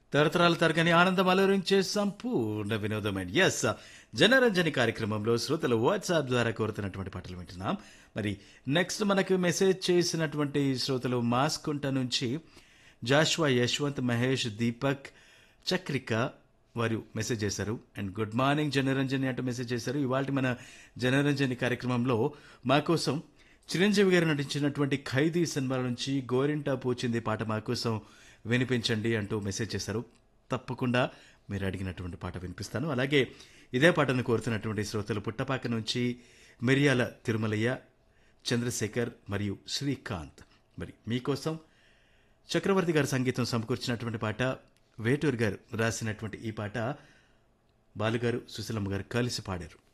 తరతరాలు తరగని ఆనందం అలరించే సంపూర్ణ వినోదమైన ఎస్ జనరంజని కార్యక్రమంలో శ్రోతలు వాట్సాప్ ద్వారా కోరుతున్నటువంటి పాటలు వింటున్నాం మరి నెక్స్ట్ మనకు మెసేజ్ చేసినటువంటి శ్రోతలు మాస్కుంట నుంచి జాష్వా యశ్వంత్ మహేష్ దీపక్ చక్రిక వారు మెసేజ్ చేశారు అండ్ గుడ్ మార్నింగ్ జనరంజని అంటూ మెసేజ్ చేశారు ఇవాళ మన జనరంజని కార్యక్రమంలో మా కోసం చిరంజీవి గారు నటించినటువంటి ఖైదీ సినిమాల నుంచి గోరింటా పూచింది పాట మా కోసం వినిపించండి అంటూ మెసేజ్ చేశారు తప్పకుండా మీరు అడిగినటువంటి పాట వినిపిస్తాను అలాగే ఇదే పాటను కోరుతున్నటువంటి శ్రోతలు పుట్టపాక నుంచి మిరియాల తిరుమలయ్య చంద్రశేఖర్ మరియు శ్రీకాంత్ మరి మీకోసం చక్రవర్తి గారు సంగీతం సమకూర్చినటువంటి పాట వేటూరు గారు రాసినటువంటి ఈ పాట బాలుగారు సుశీలమ్మ గారు కలిసి పాడారు